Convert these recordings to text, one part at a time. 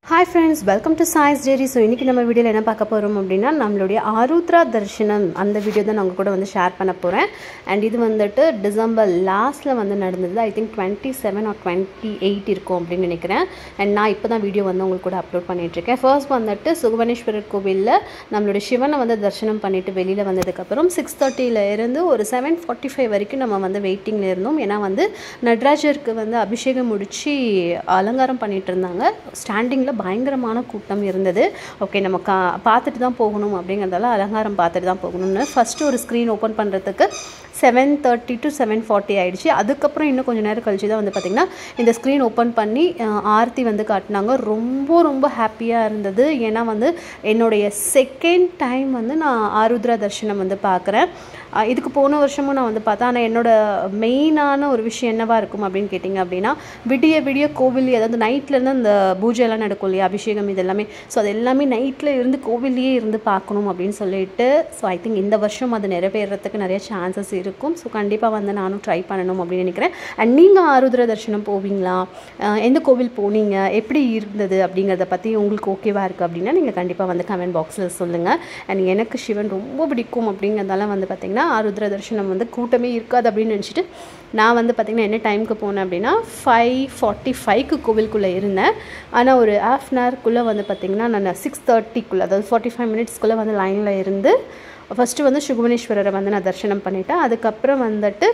hi friends welcome to சாய்ஸ் டேரி so இன்றைக்கி நம்ம வீடியோவில் என்ன பார்க்க போகிறோம் அப்படின்னா நம்மளுடைய ஆருத்ரா தர்ஷனம் அந்த வீடியோ தான் நான் உங்கள் கூட வந்து ஷேர் பண்ண போகிறேன் அண்ட் இது வந்துட்டு டிசம்பர் லாஸ்ட்டில் வந்து நடந்தது I think twenty seven or twenty eight இருக்கும் அப்படின்னு நினைக்கிறேன் அண்ட் நான் இப்போ தான் வீடியோ வந்து உங்களுக்கு கூட அப்லோட் பண்ணிகிட்ருக்கேன் ஃபர்ஸ்ட் வந்துட்டு சுகவனேஸ்வரர் கோவிலில் நம்மளுடைய சிவனை வந்து தரிசனம் பண்ணிவிட்டு வெளியில் வந்ததுக்கப்புறம் சிக்ஸ் தேர்ட்டியில் இருந்து ஒரு செவன் ஃபார்ட்டி ஃபைவ் வரைக்கும் நம்ம வந்து வெயிட்டிங்கில் இருந்தோம் ஏன்னா வந்து நடராஜருக்கு வந்து அபிஷேகம் முடித்து அலங்காரம் பண்ணிகிட்டு இருந்தாங்க ஸ்டாண்டிங்கில் பயங்கரமான கூட்டம் இருந்தது ஓகே நம்ம கா பார்த்துட்டு தான் போகணும் அப்படிங்கிறதால அலங்காரம் பார்த்துட்டு தான் போகணும்னு ஃபஸ்ட்டு ஒரு ஸ்க்ரீன் ஓப்பன் பண்ணுறதுக்கு seven thirty to seven forty ஆகிடுச்சு அதுக்கப்புறம் இன்னும் கொஞ்சம் நேரம் கழிச்சு தான் வந்து பார்த்திங்கன்னா இந்த ஸ்க்ரீன் ஓப்பன் பண்ணி அஹ், ஆர்த்தி வந்து காட்டினாங்க ரொம்ப ரொம்ப ஹாப்பியாக இருந்தது ஏன்னா வந்து என்னுடைய செகண்ட் டைம் வந்து நான் ஆருத்ரா தர்ஷனம் வந்து பார்க்குறேன் அஹ், இதுக்கு போன வருஷமும் நான் வந்து பார்த்தேன் ஆனால் என்னோட மெயினான ஒரு விஷயம் என்னவா இருக்கும் அப்படின்னு கேட்டிங்க அப்படின்னா விடிய விடிய கோவில் அதாவது நைட்லேருந்து அந்த பூஜைலாம் நடக்கும் இல்லையா அபிஷேகம் இது எல்லாமே ஸோ அது எல்லாமே நைட்டில் இருந்து கோவில்லையே இருந்து பார்க்கணும் அப்படின்னு சொல்லிட்டு ஸோ ஐ திங்க் இந்த வருஷம் அது நிறைவேறதுக்கு நிறைய சான்சஸ் இருக்கும் ஸோ கண்டிப்பாக வந்து நானும் ட்ரை பண்ணணும் அப்படின்னு நினைக்கிறேன் அண்ட் நீங்கள் ஆருத்ர தரிசனம் போவீங்களா அஹ் எந்த கோவில் போனீங்க எப்படி இருந்தது அப்படிங்கிறத பற்றி உங்களுக்கு ஓகேவா இருக்குது அப்படின்னா நீங்கள் கண்டிப்பாக வந்து கமெண்ட் பாக்ஸில் சொல்லுங்கள் அண்ட் எனக்கு சிவன் ரொம்ப பிடிக்கும் அப்படிங்கிறதால வந்து பார்த்திங்கன்னா ஆருத்ர தரிசனம் வந்து கூட்டமே இருக்காது அப்படின்னு நினச்சிட்டு நான் வந்து பார்த்திங்கன்னா என்ன டைமுக்கு போனேன் அப்படின்னா ஃபைவ் ஃபார்ட்டி ஃபைவ்க்கு கோவிலுக்குள்ளே இருந்தேன் ஆனால் ஒரு ஹாஃப் அன் ஹவர்க்குள்ளே வந்து பார்த்திங்கன்னா நான் சிக்ஸ் தேர்ட்டிக்குள்ளே அதாவது ஃபார்ட்டி ஃபைவ் மினிட்ஸ்க்குள்ளே வந்து லைனில் இருந்து ஃபஸ்ட்டு வந்து சுகுவனேஸ்வரரை வந்து நான் தரிசனம் பண்ணிட்டேன் அதுக்கப்புறம் வந்துட்டு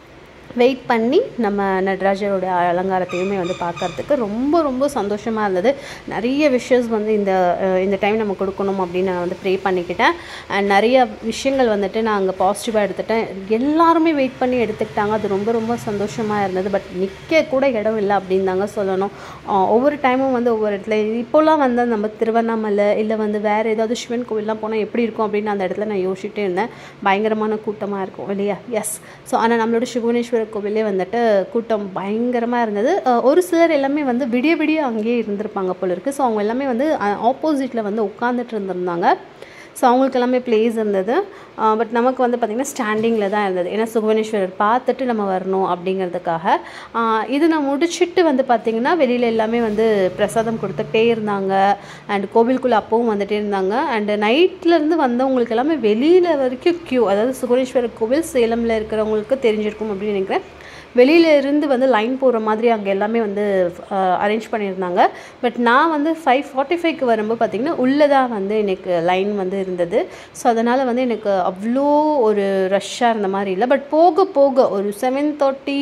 வெயிட் பண்ணி நம்ம நடராஜரோட அலங்காரத்தையுமே வந்து பார்க்கறதுக்கு ரொம்ப ரொம்ப சந்தோஷமாக இருந்தது நிறைய விஷஸ் வந்து இந்த அஹ், இந்த டைம் நம்ம கொடுக்கணும் அப்படின்னு நான் வந்து ப்ரே பண்ணிக்கிட்டேன் அண்ட் நிறைய விஷயங்கள் வந்துட்டு நான் அங்கே பாசிட்டிவாக எடுத்துட்டேன் எல்லாருமே வெயிட் பண்ணி எடுத்துக்கிட்டாங்க அது ரொம்ப ரொம்ப சந்தோஷமாக இருந்தது பட் நிற்க கூட இடம் இல்லை அப்படின்னு தாங்க சொல்லணும் அஹ், ஒவ்வொரு டைமும் வந்து ஒவ்வொரு இடத்துல இப்போலாம் வந்து நம்ம திருவண்ணாமலை இல்லை வந்து வேறு ஏதாவது சிவன் கோவில்லாம் போனால் எப்படி இருக்கும் அப்படின்னு அந்த இடத்துல நான் யோசிச்சுட்டே இருந்தேன் பயங்கரமான கூட்டமாக இருக்கும் இல்லையா எஸ் ஸோ ஆனால் நம்மளோட சிவனேஸ்வரர் கோவிலே வந்துட்டு கூட்டம் பயங்கரமாக இருந்தது அஹ் ஒரு சிலர் எல்லாமே வந்து விடிய விடிய அங்கேயே இருந்திருப்பாங்க போல இருக்குது ஸோ அவங்க எல்லாமே வந்து ஆப்போசிட்டில் வந்து உட்காந்துட்டு இருந்திருந்தாங்க ஸோ அவங்களுக்கு எல்லாமே பிளேஸ் இருந்தது பட் நமக்கு வந்து பார்த்திங்கன்னா ஸ்டாண்டிங்கில் தான் இருந்தது ஏன்னா சுகவனேஸ்வரர் பார்த்துட்டு நம்ம வரணும் அப்படிங்கிறதுக்காக அஹ் இது நான் முடிச்சுட்டு வந்து பார்த்திங்கன்னா வெளியில் எல்லாமே வந்து பிரசாதம் கொடுத்துக்கிட்டே இருந்தாங்க அண்ட் கோவிலுக்குள்ளே அப்பவும் வந்துட்டே இருந்தாங்க அண்டு நைட்லேருந்து வந்தவங்களுக்கு எல்லாமே வெளியில் வரைக்கும் க்யூ அதாவது சுகவனேஸ்வரர் கோவில் சேலமில் இருக்கிறவங்களுக்கு தெரிஞ்சிருக்கும் அப்படின்னு நினைக்கிறேன் வெளியில இருந்து வந்து லைன் போகிற மாதிரி அங்கே எல்லாமே வந்து அரேஞ்ச் பண்ணியிருந்தாங்க பட் நான் வந்து ஃபைவ் ஃபார்ட்டி ஃபைவ்க்கு வரும்போது பார்த்திங்கன்னா உள்ளே தான் வந்து எனக்கு லைன் வந்து இருந்தது ஸோ அதனால் வந்து எனக்கு அவ்வளோ ஒரு ரஷ்ஷாக இருந்த மாதிரி இல்லை பட் போக போக ஒரு செவன் தேர்ட்டி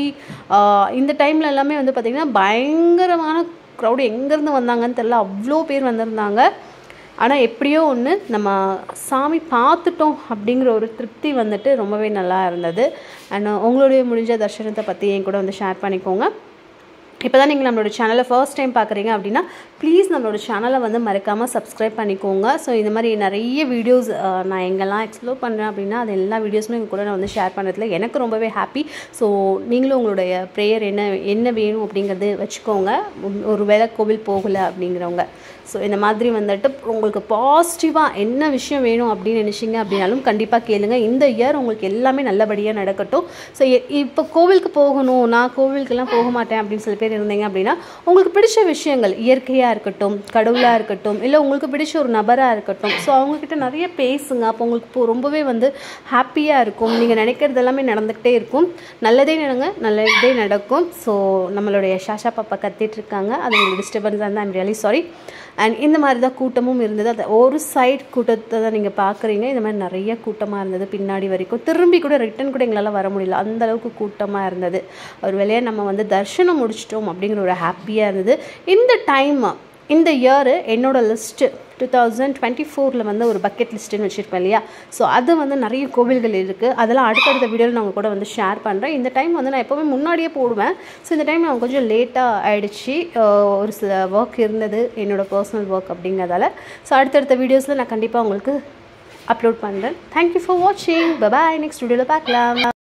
இந்த டைமில் எல்லாமே வந்து பார்த்திங்கன்னா பயங்கரமான க்ரௌடு எங்கேருந்து வந்தாங்கன்னு தெரில அவ்வளோ பேர் வந்திருந்தாங்க ஆனால் எப்படியோ ஒன்று நம்ம சாமி பார்த்துட்டோம் அப்படிங்கிற ஒரு திருப்தி வந்துட்டு ரொம்பவே நல்லா இருந்தது அண்ட் உங்களுடைய முடிஞ்ச தர்ஷனத்தை பற்றி என் கூட வந்து ஷேர் பண்ணிக்கோங்க இப்போ தான் நீங்கள் நம்மளோட சேனலை ஃபர்ஸ்ட் டைம் பார்க்குறீங்க அப்படின்னா ப்ளீஸ் நம்மளோட சேனலை வந்து மறக்காமல் சப்ஸ்கிரைப் பண்ணிக்கோங்க ஸோ இந்த மாதிரி நிறைய வீடியோஸ் நான் எங்கெல்லாம் எக்ஸ்ப்ளோர் பண்ணுறேன் அப்படின்னா அது எல்லா வீடியோஸுமே உங்க கூட நான் வந்து ஷேர் பண்ணுறதுல எனக்கு ரொம்பவே ஹாப்பி ஸோ நீங்களும் உங்களுடைய ப்ரேயர் என்ன என்ன வேணும் அப்படிங்கிறது வச்சுக்கோங்க உம், ஒரு வேளை கோவில் போகலை அப்படிங்கிறவங்க ஸோ இந்த மாதிரி வந்துட்டு உங்களுக்கு பாசிட்டிவாக என்ன விஷயம் வேணும் அப்படின்னு நினச்சிங்க அப்படின்னாலும் கண்டிப்பாக கேளுங்க இந்த இயர் உங்களுக்கு எல்லாமே நல்லபடியாக நடக்கட்டும் ஸோ இப்போ கோவிலுக்கு போகணும் நான் கோவிலுக்கெல்லாம் போக மாட்டேன் அப்படின்னு சில பேர் இருந்தீங்க அப்படின்னா உங்களுக்கு பிடிச்ச விஷயங்கள் இயற்கையாக இருக்கட்டும் கடவுளாக இருக்கட்டும் இல்லை உங்களுக்கு பிடிச்ச ஒரு நபராக இருக்கட்டும் ஸோ அவங்கக்கிட்ட நிறைய பேசுங்க அப்போ உங்களுக்கு இப்போ ரொம்பவே வந்து ஹாப்பியாக இருக்கும் நீங்கள் நினைக்கிறது எல்லாமே நடந்துக்கிட்டே இருக்கும் நல்லதே நடங்க நல்லதே நடக்கும் ஸோ நம்மளுடைய ஷாஷா பாப்பா கத்திட்டு இருக்காங்க அது உங்களுக்கு டிஸ்டர்பன்ஸாக இருந்தால் ஐம் ரியலி சாரி அண்ட் இந்த மாதிரி தான் கூட்டமும் இருந்தது அது ஒரு சைட் கூட்டத்தை தான் நீங்கள் பார்க்குறீங்க இந்த மாதிரி நிறைய கூட்டமாக இருந்தது பின்னாடி வரைக்கும் திரும்பி கூட ரிட்டன் கூட எங்களால் வர முடியல அந்த அளவுக்கு கூட்டமாக இருந்தது ஒரு வேலையை நம்ம வந்து தர்ஷனம் முடிச்சிட்டோம் அப்படிங்கிற ஒரு ஹாப்பியாக இருந்தது இந்த டைம் இந்த இயரு என்னோட லிஸ்ட்டு டூ தௌசண்ட் டுவெண்ட்டி ஃபோரில் வந்து ஒரு பக்கெட் லிஸ்ட்டுன்னு வச்சுருப்பேன் இல்லையா ஸோ அது வந்து நிறைய கோவில்கள் இருக்குது அதெல்லாம் அடுத்தடுத்த வீடியோவில் நான் உங்க கூட வந்து ஷேர் பண்ணுறேன் இந்த டைம் வந்து நான் எப்போவுமே முன்னாடியே போடுவேன் ஸோ இந்த டைம் நான் கொஞ்சம் லேட்டாக ஆயிடுச்சு அஹ் ஒரு சில ஒர்க் இருந்தது என்னோட பர்சனல் ஒர்க் அப்படிங்கிறதால ஸோ அடுத்தடுத்த வீடியோஸில் நான் கண்டிப்பாக உங்களுக்கு அப்லோட் பண்ணுறேன் தேங்க்யூ ஃபார் வாட்சிங் பபாய் நெக்ஸ்ட் வீடியோவில் பார்க்கலாம்